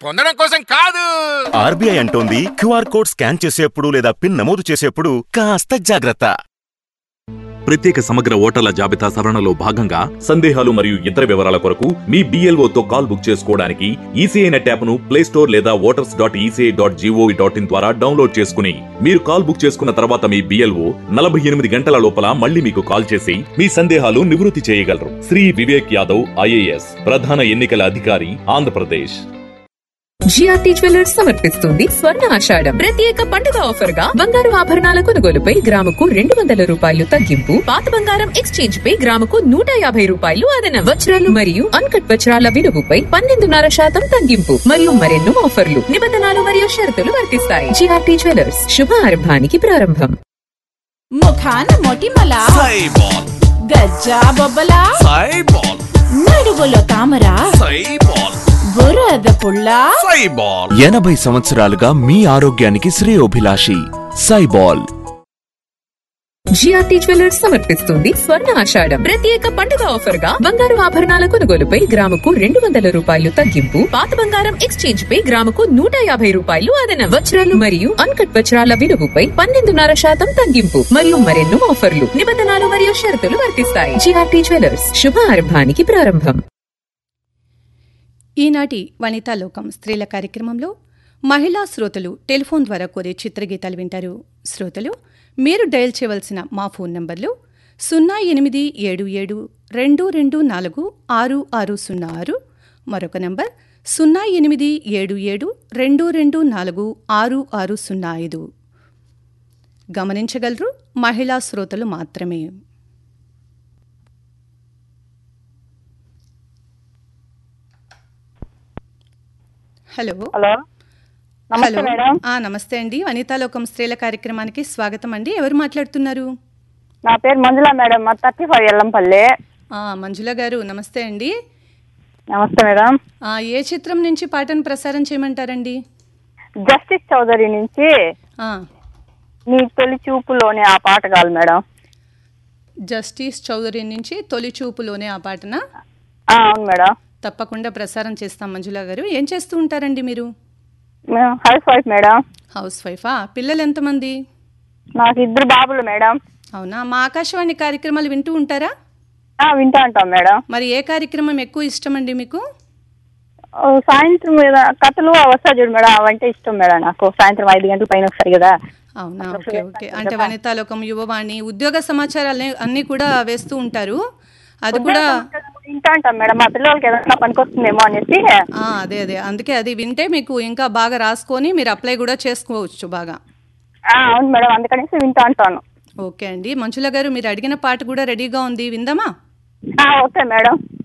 పొందడం కోసం కాదు ఆర్బీఐ అంటోంది క్యూఆర్ కోడ్ స్కాన్ చేసేప్పుడు లేదా పిన్ నమోదు చేసేప్పుడు కాస్త జాగ్రత్త ప్రత్యేక సమగ్ర ఓటర్ల జాబితా సవరణలో భాగంగా సందేహాలు మరియు ఇతర వివరాల కొరకు మీ BLO తో కాల్ బుక్ చేసుకోవడానికి ఈసీఐ నెట్ యాప్ను ప్లే స్టోర్ లేదా voters dot ECI dot gov dot in ద్వారా డౌన్లోడ్ చేసుకుని మీరు కాల్ బుక్ చేసుకున్న తర్వాత మీ బిఎల్ఓ నలభై ఎనిమిది గంటల లోపల మళ్ళీ మీకు కాల్ చేసి మీ సందేహాలు నివృత్తి చేయగలరు శ్రీ వివేక్ యాదవ్ ఐఏఎస్ ప్రధాన ఎన్నికల అధికారి ఆంధ్రప్రదేశ్ జిఆర్టీ జ్యువెలర్స్ సమర్పిస్తుంది స్వర్ణ ఆషాఢం ప్రత్యేక పండుగ ఆఫర్ గా బంగారు ఆభరణాల కొనుగోలుపై గ్రాముకు రెండు వందల రూపాయలు తగ్గింపు పాత బంగారం ఎక్స్చేంజ్ పై గ్రాముకు నూట యాభై రూపాయలు అదనం వజ్రాలు మరియు అన్కట్ వజ్రాల విలువపై పన్నెండున్నర శాతం తగ్గింపు మరియు మరెన్నో ఆఫర్లు నిబంధనలు మరియు షరతులు వర్తిస్తాయి జిఆర్టీ జ్యువెలర్స్ శుభ ఆరంభానికి ప్రారంభం ముఖాన మొటిమల సైబాల్ గజ్జా బొబ్బల సైబాల్ నడువులో తామర సైబాల్ బురద పుల్ల సైబాల్ ఎనభై సంవత్సరాలుగా మీ ఆరోగ్యానికి శ్రేయోభిలాషి సైబాల్ జిఆర్టీ జ్యువెలర్స్ సమర్పిస్తుంది స్వర్ణ ఆషాఢం ప్రత్యేక పండుగ ఆఫర్ గా బంగారు ఆభరణాల కొనుగోలుపై గ్రాముకు రెండు వందల రూపాయలు తగ్గింపు పాత బంగారం ఎక్స్చేంజ్ పై గ్రాముకు నూట యాభై రూపాయలు అదనం వజ్రాలు మరియు అన్కట్ వజ్రాల విలువపై పన్నెండున్నర శాతం తగ్గింపు మరియు మరెన్నో ఆఫర్లు నిబంధనలు మరియు షరతులు వర్తిస్తాయి జిఆర్టీ జ్యువెలర్స్ శుభ ఆరంభానికి ప్రారంభం ఈనాటి వనితా లోకం స్త్రీల కార్యక్రమంలో మహిళా శ్రోతలు టెలిఫోన్ ద్వారా కోరే చిత్రగీతాలు వింటారు శ్రోతలు మీరు డయల్ చేయవలసిన మా ఫోన్ నంబర్లు సున్నా ఎనిమిది ఏడు ఏడు రెండు రెండు నాలుగు ఆరు ఆరు సున్నా ఆరు మరొక నంబర్ సున్నా ఎనిమిది ఏడు ఏడు రెండు రెండు నాలుగు ఆరు ఆరు సున్నా ఐదు గమనించగలరు మహిళా శ్రోతలు మాత్రమే హలో హలో నమస్తే హలో మేడం ఆ, నమస్తే అండి వనితాలోకం స్త్రీల కార్యక్రమానికి స్వాగతం అండి ఎవరు మాట్లాడుతున్నారు నా పేరు మంజుల మేడం మా థర్టీ ఫైవ్ ఎల్లంపల్లి ఆ, మంజుల గారు నమస్తే అండి నమస్తే మేడం ఆ, ఏ చిత్రం నుంచి పాటను ప్రసారం చేయమంటారండి జస్టిస్ చౌదరి నుంచి ఆ, నీ తొలి చూపులోనే ఆ పాట కాదు మేడం జస్టిస్ చౌదరి నుంచి తొలి చూపులోనే ఆ పాటన ఆ, అవును మేడం తప్పకుండా ప్రసారం చేస్తాం మంజుల గారు ఏం చేస్తూ ఉంటారండి మీరు మేము హౌస్ వైఫ్ మేడం హౌస్ వైఫా పిల్లలు ఎంతమంది నాకు ఇద్దరు బాబులు మేడం అవునా మా ఆకాశవాణి కార్యక్రమాలు వింటూ ఉంటారా ఆ, వింటా ఉంటాం మేడం మరి ఏ కార్యక్రమం ఎక్కువ ఇష్టమండి మీకు ఓ, సాయంత్రం మీద కథలు వస్తా చూడు మేడం అవంటే ఇష్టం మేడం నాకు సాయంత్రం ఐదు గంటల పైన వస్తాయి కదా అవునా ఓకే ఓకే అంటే వనితాలోకం యువవాణి ఉద్యోగ సమాచారాలు అన్నీ కూడా వేస్తూ ఉంటారు అది కూడా వింటా ఉంటాం మేడం మా పిల్లలకి ఏదైనా పనికొస్తుందేమో అనేసి ఆ, అదే అదే అందుకే అది వింటే మీకు ఇంకా బాగా రాసుకొని మీరు అప్లై కూడా చేసుకోవచ్చు బాగా ఆ, అవును మేడం అందుకనేసి వింటా ఉంటాను ఓకే అండి మంచుల గారు మీరు అడిగిన పాట కూడా రెడీగా ఉంది విందామా ఆ, ఓకే మేడం